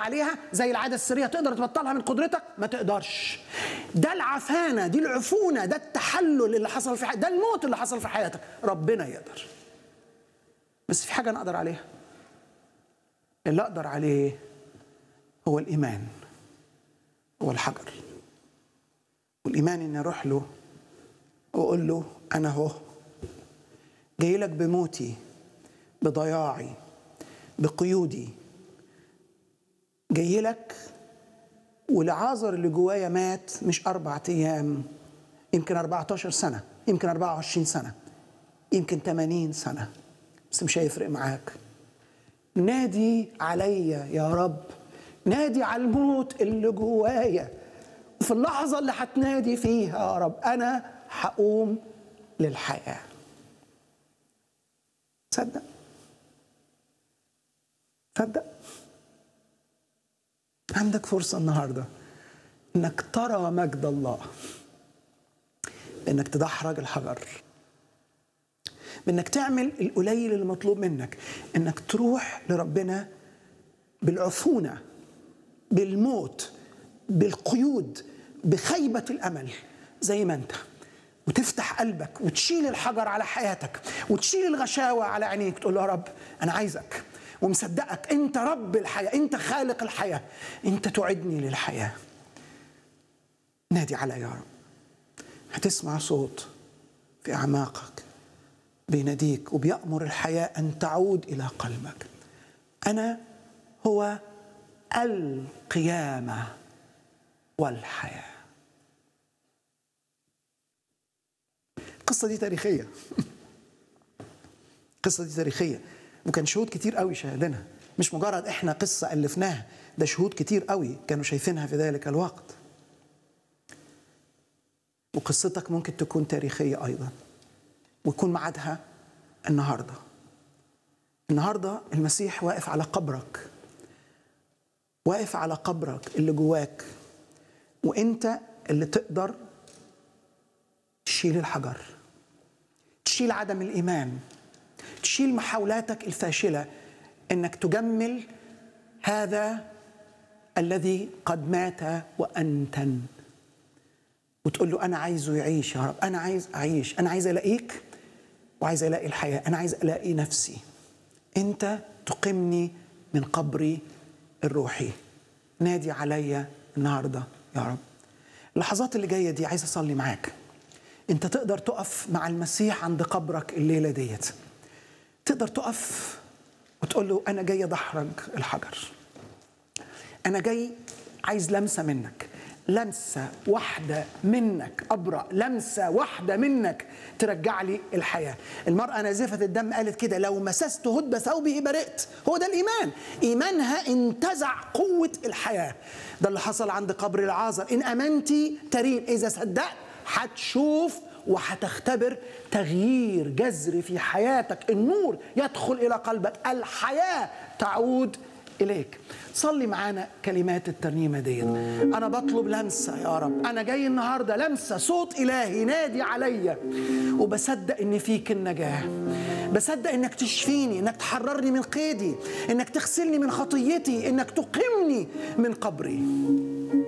عليها زي العاده السريه تقدر تبطلها من قدرتك ما تقدرش ده العفانه دي العفونه ده التحلل اللي حصل في حياتك ده الموت اللي حصل في حياتك ربنا يقدر بس في حاجه انا اقدر عليها اللي اقدر عليه هو الايمان هو الحجر والايمان اني اروح له واقول له انا اهو جاي لك بموتي بضياعي بقيودي جاي لك والعازر اللي جوايا مات مش أربعة أيام يمكن 14 سنة يمكن 24 سنة يمكن 80 سنة بس مش هيفرق معاك نادي عليا يا رب نادي على الموت اللي جوايا في اللحظة اللي هتنادي فيها يا رب أنا هقوم للحياة تصدق تصدق عندك فرصة النهاردة انك ترى مجد الله بانك تدحرج الحجر بانك تعمل القليل المطلوب منك انك تروح لربنا بالعفونة بالموت بالقيود بخيبة الأمل زي ما أنت وتفتح قلبك وتشيل الحجر على حياتك وتشيل الغشاوة على عينيك تقول له يا رب أنا عايزك ومصدقك أنت رب الحياة أنت خالق الحياة أنت تعدني للحياة نادي على يا رب هتسمع صوت في أعماقك بيناديك وبيأمر الحياة أن تعود إلى قلبك أنا هو القيامة والحياة القصة دي تاريخية القصة دي تاريخية وكان شهود كتير قوي شاهدينها مش مجرد احنا قصة ألفناها ده شهود كتير قوي كانوا شايفينها في ذلك الوقت وقصتك ممكن تكون تاريخية أيضا ويكون ميعادها النهارده النهارده المسيح واقف على قبرك واقف على قبرك اللي جواك وانت اللي تقدر تشيل الحجر تشيل عدم الايمان تشيل محاولاتك الفاشله انك تجمل هذا الذي قد مات وانتن وتقول له انا عايزه يعيش يا رب انا عايز اعيش انا عايز الاقيك وعايز الاقي الحياه انا عايز الاقي نفسي انت تقمني من قبري الروحي نادي عليا النهارده يا رب اللحظات اللي جايه دي عايز اصلي معاك انت تقدر تقف مع المسيح عند قبرك الليله ديت تقدر تقف وتقول له انا جاي ادحرج الحجر انا جاي عايز لمسه منك لمسة واحدة منك أبرأ لمسة واحدة منك ترجع لي الحياة المرأة نازفة الدم قالت كده لو مسست هدب ثوبه برئت هو ده الإيمان إيمانها انتزع قوة الحياة ده اللي حصل عند قبر العازر إن أمنتي ترين إذا صدقت هتشوف وهتختبر تغيير جذري في حياتك النور يدخل إلى قلبك الحياة تعود إليك صلي معانا كلمات الترنيمة دي أنا بطلب لمسة يا رب أنا جاي النهاردة لمسة صوت إلهي نادي عليا وبصدق إن فيك النجاة بصدق إنك تشفيني إنك تحررني من قيدي إنك تغسلني من خطيتي إنك تقيمني من قبري